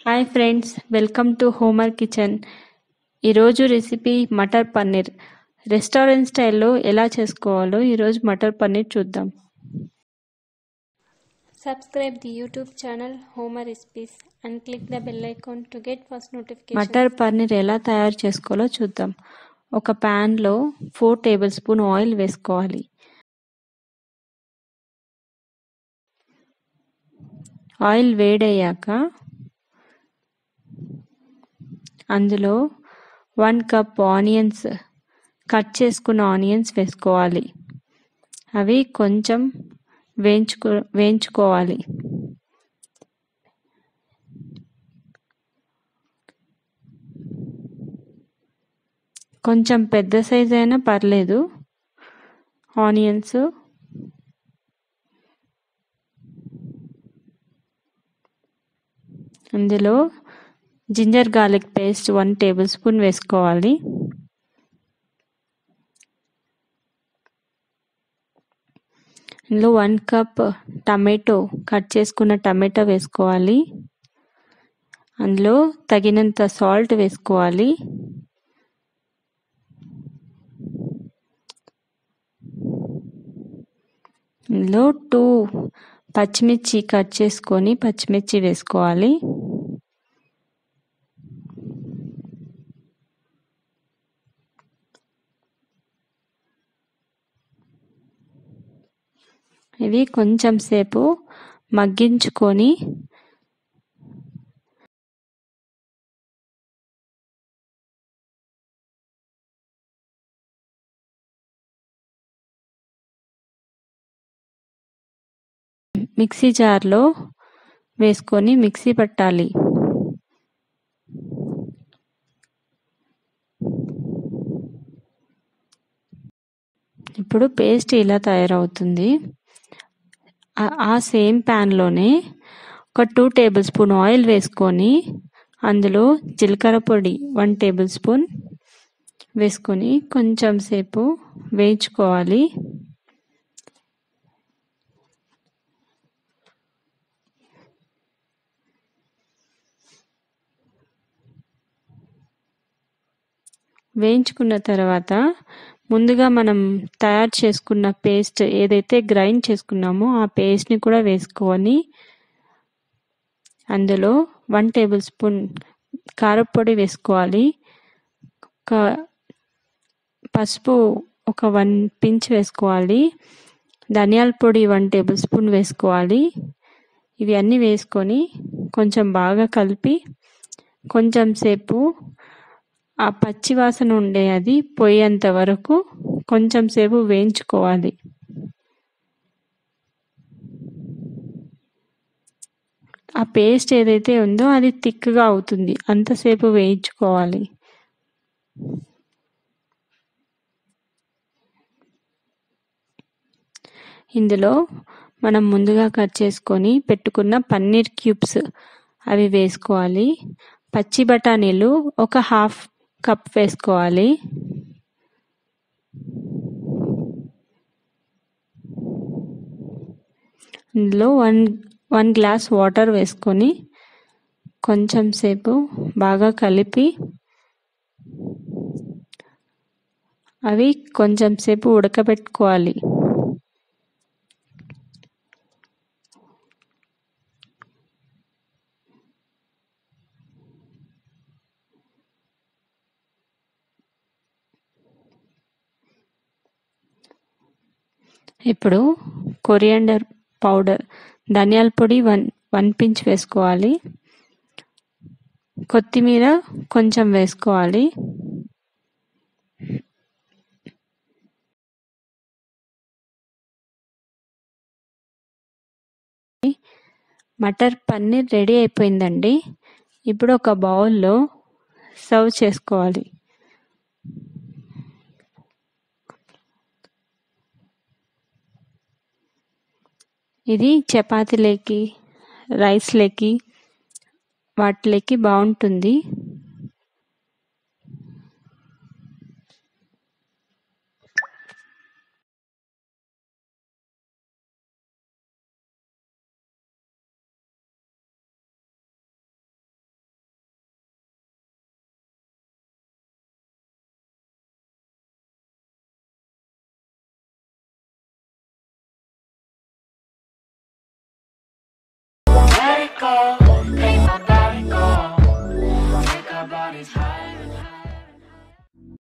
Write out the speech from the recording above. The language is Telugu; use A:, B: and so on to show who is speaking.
A: Hi friends welcome to Homer kitchen ఈరోజు రెసిపీ మటర్ పన్నీర్ రెస్టారెంట్ స్టైల్లో ఎలా చేసుకోవాలో ఈరోజు మటర్ పన్నీర్ చూద్దాం
B: Subscribe the YouTube channel Homer Recipes and click the bell icon to get first notification.
A: మటర్ పన్నీర్ ఎలా తయారు చేసుకోవాలో చూద్దాం ఒక ప్యాన్లో ఫోర్ టేబుల్ స్పూన్ ఆయిల్ వేసుకోవాలి ఆయిల్ వేడయ్యాక అందులో వన్ కప్ ఆనియన్స్ కట్ చేసుకున్న ఆనియన్స్ వేసుకోవాలి అవి కొంచెం వేయించుకో వేయించుకోవాలి కొంచెం పెద్ద సైజ్ అయినా పర్లేదు ఆనియన్స్ అందులో ginger garlic paste one tablespoon వేసుకోవాలి ఇందులో వన్ కప్ టమాటో కట్ చేసుకున్న టమాటో వేసుకోవాలి అందులో తగినంత సాల్ట్ వేసుకోవాలి ఇందులో టూ పచ్చిమిర్చి కట్ చేసుకొని పచ్చిమిర్చి వేసుకోవాలి ఇవి కొంచెం సేపు మగ్గించుకొని మిక్సీ జార్లో వేసుకొని మిక్సీ పట్టాలి ఇప్పుడు పేస్ట్ ఇలా తయారవుతుంది ఆ సేమ్ ప్యాన్లోనే ఒక టూ టేబుల్ స్పూన్ ఆయిల్ వేసుకొని అందులో జీలకర్ర పొడి వన్ టేబుల్ స్పూన్ వేసుకొని కొంచెం సేపు వేయించుకోవాలి వేయించుకున్న తర్వాత ముందుగా మనం తయారు చేసుకున్న పేస్ట్ ఏదైతే గ్రైండ్ చేసుకున్నామో ఆ పేస్ట్ని కూడా వేసుకొని అందులో వన్ టేబుల్ స్పూన్ కారపొడి వేసుకోవాలి ఒక పసుపు ఒక వన్ పించ్ వేసుకోవాలి ధనియాల పొడి వన్ టేబుల్ స్పూన్ వేసుకోవాలి ఇవి అన్నీ వేసుకొని కొంచెం బాగా కలిపి కొంచెం సేపు ఆ పచ్చి వాసన ఉండే అది పోయేంత వరకు కొంచెం సేపు వేయించుకోవాలి ఆ పేస్ట్ ఏదైతే ఉందో అది థిక్గా అవుతుంది అంతసేపు వేయించుకోవాలి ఇందులో మనం ముందుగా కట్ చేసుకొని పెట్టుకున్న పన్నీర్ క్యూబ్స్ అవి వేసుకోవాలి పచ్చి బఠానీలు ఒక హాఫ్ కప్ వేసుకోవాలి ఇందులో వన్ వన్ గ్లాస్ వాటర్ వేసుకొని కొంచెం సేపు బాగా కలిపి అవి కొంచెం సేపు ఉడకబెట్టుకోవాలి ఇప్పుడు కొరియాండర్ పౌడర్ ధనియాల పొడి వన్ వన్ పించ్ వేసుకోవాలి కొత్తిమీర కొంచెం వేసుకోవాలి మటర్ పన్నీర్ రెడీ అయిపోయిందండి ఇప్పుడు ఒక బౌల్లో సర్వ్ చేసుకోవాలి ఇది చపాతీలోకి రైస్లోకి వాటిలోకి బాగుంటుంది
C: go.